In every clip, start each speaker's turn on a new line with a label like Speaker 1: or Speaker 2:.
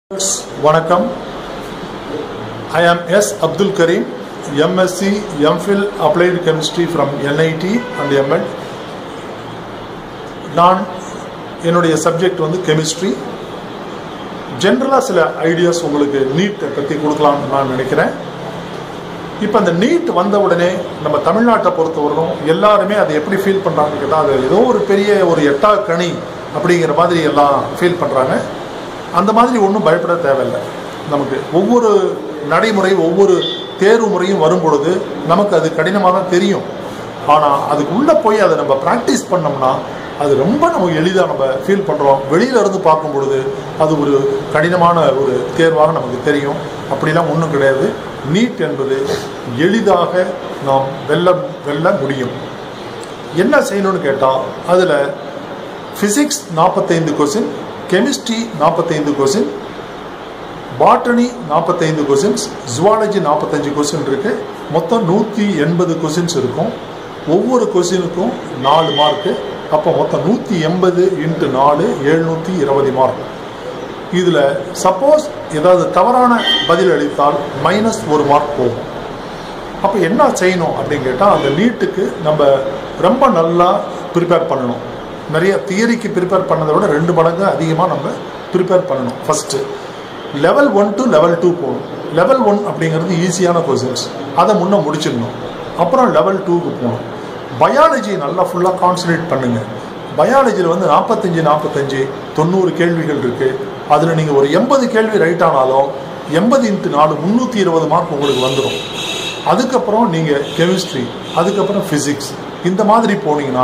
Speaker 1: வணக்கம் I am S Abdul Kareem MSc MPhil applied chemistry from NIT and MEd நான் என்னுடைய subject வந்து கெமிஸ்ட்ரி ஜென்ரலாக சில ஐடியாஸ் உங்களுக்கு நீட்டை பற்றி கொடுக்கலாம்னு நான் நினைக்கிறேன் இப்போ அந்த நீட் வந்த உடனே நம்ம தமிழ்நாட்டை பொறுத்தவரைக்கும் எல்லாருமே அதை எப்படி ஃபீல் பண்ணுறாங்கன்னு கேட்டால் அது ஏதோ ஒரு பெரிய ஒரு எட்டா கனி அப்படிங்கிற மாதிரி எல்லாம் ஃபீல் பண்ணுறாங்க அந்த மாதிரி ஒன்றும் பயப்பட தேவையில்லை நமக்கு ஒவ்வொரு நடைமுறை ஒவ்வொரு தேர்வு முறையும் வரும் பொழுது நமக்கு அது கடினமாக தான் தெரியும் ஆனால் அதுக்கு உள்ளே போய் அதை நம்ம ப்ராக்டிஸ் பண்ணோம்னா அது ரொம்ப நம்ம எளிதாக நம்ம ஃபீல் பண்ணுறோம் வெளியில இருந்து பார்க்கும் பொழுது அது ஒரு கடினமான ஒரு தேர்வாக நமக்கு தெரியும் அப்படிலாம் ஒன்றும் கிடையாது நீட் என்பது எளிதாக நாம் வெல்ல வெல்ல முடியும் என்ன செய்யணும்னு கேட்டால் அதில் ஃபிசிக்ஸ் நாற்பத்தைந்து கொஸ்டின் கெமிஸ்ட்ரி நாற்பத்தைந்து கொஸ்டின் பாட்டனி நாற்பத்தைந்து கொஸ்டின்ஸ் ஜுவாலஜி நாற்பத்தஞ்சு கொஸ்டின் இருக்கு மொத்தம் நூற்றி எண்பது கொஸ்டின்ஸ் இருக்கும் ஒவ்வொரு கொஸ்டினுக்கும் நாலு மார்க்கு அப்போ மொத்தம் நூற்றி எண்பது இன்ட்டு நாலு எழுநூற்றி இருபது மார்க் இதில் சப்போஸ் ஏதாவது தவறான பதில் அளித்தால் மைனஸ் ஒரு மார்க் போகும் அப்போ என்ன செய்யணும் அப்படின்னு கேட்டால் அந்த நீட்டுக்கு நம்ம ரொம்ப நல்லா ப்ரிப்பேர் பண்ணணும் நிறைய தியரிக்கு ப்ரிப்பேர் பண்ணதை விட ரெண்டு மடங்கு அதிகமாக நம்ம ப்ரிப்பேர் பண்ணணும் first level one to level two போகணும் லெவல் ஒன் அப்படிங்கிறது ஈஸியான கொஸ்டின்ஸ் அதை முன்னே முடிச்சிடணும் அப்புறம் லெவல் டூக்கு போகணும் பயாலஜி நல்லா ஃபுல்லாக கான்சன்ட்ரேட் பண்ணுங்கள் பயாலஜியில் வந்து நாற்பத்தஞ்சு நாற்பத்தஞ்சு தொண்ணூறு கேள்விகள் இருக்குது அதில் நீங்கள் ஒரு எண்பது கேள்வி ரைட் ஆனாலும் எண்பது இன்ட்டு நாலு முந்நூற்றி இருபது மார்க் உங்களுக்கு வந்துடும் அதுக்கப்புறம் நீங்கள் கெமிஸ்ட்ரி அதுக்கப்புறம் ஃபிசிக்ஸ் இந்த மாதிரி போனீங்கன்னா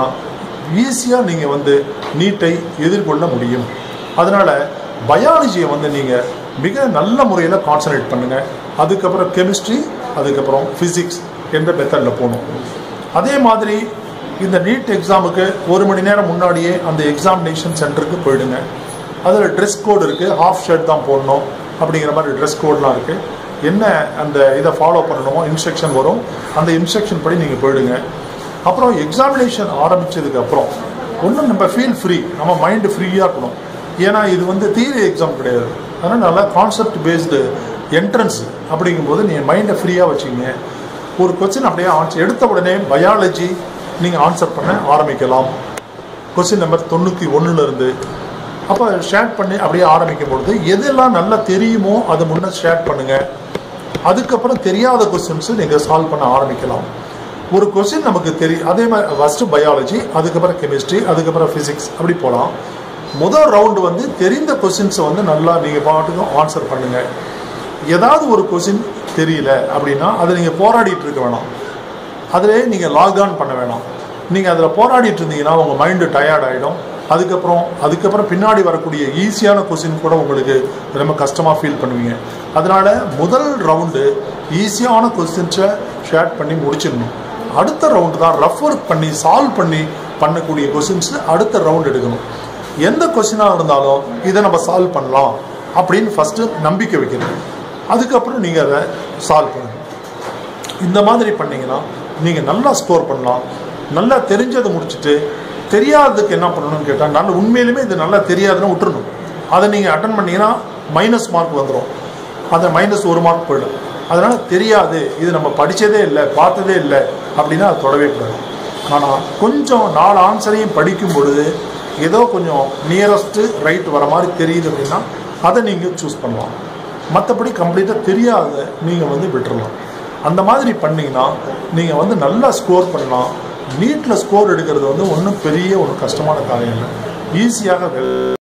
Speaker 1: ஈஸியாக நீங்கள் வந்து நீட்டை எதிர்கொள்ள முடியும் அதனால் பயாலஜியை வந்து நீங்கள் மிக நல்ல முறையில் கான்சன்ட்ரேட் பண்ணுங்கள் அதுக்கப்புறம் கெமிஸ்ட்ரி அதுக்கப்புறம் ஃபிசிக்ஸ் என்ற மெத்தடில் போகணும் அதே மாதிரி இந்த நீட் எக்ஸாமுக்கு ஒரு மணி நேரம் முன்னாடியே அந்த எக்ஸாமினேஷன் சென்டருக்கு போயிடுங்க அதில் ட்ரெஸ் கோடு இருக்குது ஹாஃப் ஷர்ட் தான் போடணும் அப்படிங்கிற மாதிரி ட்ரெஸ் கோட்லாம் இருக்குது என்ன அந்த இதை ஃபாலோ பண்ணணுமோ இன்ஸ்ட்ரக்ஷன் வரும் அந்த இன்ஸ்ட்ரக்ஷன் படி நீங்கள் போயிடுங்க அப்புறம் எக்ஸாமினேஷன் ஆரம்பித்ததுக்கு அப்புறம் ஒன்றும் நம்ம ஃபீல் ஃப்ரீ நம்ம மைண்டு ஃப்ரீயாக இருக்கணும் ஏன்னா இது வந்து தியரி எக்ஸாம் கிடையாது அதனால் நல்லா கான்செப்ட் பேஸ்டு என்ட்ரன்ஸ் அப்படிங்கும்போது நீங்கள் மைண்டை ஃப்ரீயாக வச்சுங்க ஒரு கொஸ்டின் அப்படியே ஆன்சர் எடுத்த உடனே பயாலஜி நீங்கள் ஆன்சர் பண்ண ஆரம்பிக்கலாம் கொஸ்டின் நம்பர் தொண்ணூற்றி ஒன்றுலேருந்து அப்போ ஷேர் பண்ணி அப்படியே ஆரம்பிக்கும் பொழுது எதெல்லாம் நல்லா தெரியுமோ அதை முன்னே ஷேர் பண்ணுங்கள் அதுக்கப்புறம் தெரியாத கொஸ்டின்ஸு நீங்கள் சால்வ் பண்ண ஆரம்பிக்கலாம் ஒரு கொஸ்டின் நமக்கு தெரியும் அதே மாதிரி ஃபஸ்ட்டு பயாலஜி அதுக்கப்புறம் கெமிஸ்ட்ரி அதுக்கப்புறம் ஃபிசிக்ஸ் அப்படி போகலாம் முதல் ரவுண்டு வந்து தெரிந்த கொஸ்டின்ஸை வந்து நல்லா நீங்கள் பாட்டுக்கும் ஆன்சர் பண்ணுங்கள் ஏதாவது ஒரு கொஸ்டின் தெரியல அப்படின்னா அதை நீங்கள் போராடிட்டு இருக்க வேணாம் அதிலே நீங்கள் லாக் ஆன் பண்ண வேணாம் நீங்கள் அதில் போராடிட்டு இருந்தீங்கன்னா உங்கள் மைண்டு டயர்ட் ஆகிடும் அதுக்கப்புறம் அதுக்கப்புறம் பின்னாடி வரக்கூடிய ஈஸியான கொஸ்டின் கூட உங்களுக்கு ரொம்ப கஷ்டமாக ஃபீல் பண்ணுவீங்க அதனால் முதல் ரவுண்டு ஈஸியான கொஸ்டின்ஸை ஷேர் பண்ணி முடிச்சிடணும் அடுத்த ரவுண்டு தான் ரஃப் ஒர்க் பண்ணி சால்வ் பண்ணி பண்ணக்கூடிய கொஸ்டின்ஸ் அடுத்த ரவுண்ட் எடுக்கணும் எந்த கொஸ்டினாக இருந்தாலும் இதை நம்ம சால்வ் பண்ணலாம் அப்படின்னு ஃபஸ்ட்டு நம்பிக்கை வைக்கணும் அதுக்கப்புறம் நீங்கள் அதை சால்வ் பண்ணணும் இந்த மாதிரி பண்ணிங்கன்னா நீங்கள் நல்லா ஸ்கோர் பண்ணலாம் நல்லா தெரிஞ்சதை முடிச்சுட்டு தெரியாததுக்கு என்ன பண்ணணும்னு கேட்டால் நல்ல உண்மையிலுமே இது நல்லா தெரியாதுன்னு விட்டுறணும் அதை நீங்கள் அட்டன் பண்ணிங்கன்னா மைனஸ் மார்க் வந்துடும் அதை மைனஸ் ஒரு மார்க் போயிடும் அதனால் தெரியாது இது நம்ம படித்ததே இல்லை பார்த்ததே இல்லை அப்படின்னா அது தொடவே கூடாது ஆனால் கொஞ்சம் நாலு ஆன்சரையும் படிக்கும் பொழுது ஏதோ கொஞ்சம் நியரஸ்ட்டு ரைட் வர மாதிரி தெரியுது அப்படின்னா அதை நீங்கள் சூஸ் பண்ணலாம் மற்றபடி கம்ப்ளீட்டாக தெரியாத நீங்கள் வந்து விட்டுறலாம் அந்த மாதிரி பண்ணிங்கன்னா நீங்கள் வந்து நல்லா ஸ்கோர் பண்ணலாம் நீட்டில் ஸ்கோர் எடுக்கிறது வந்து ஒன்றும் பெரிய ஒரு கஷ்டமான காரியம் இல்லை ஈஸியாக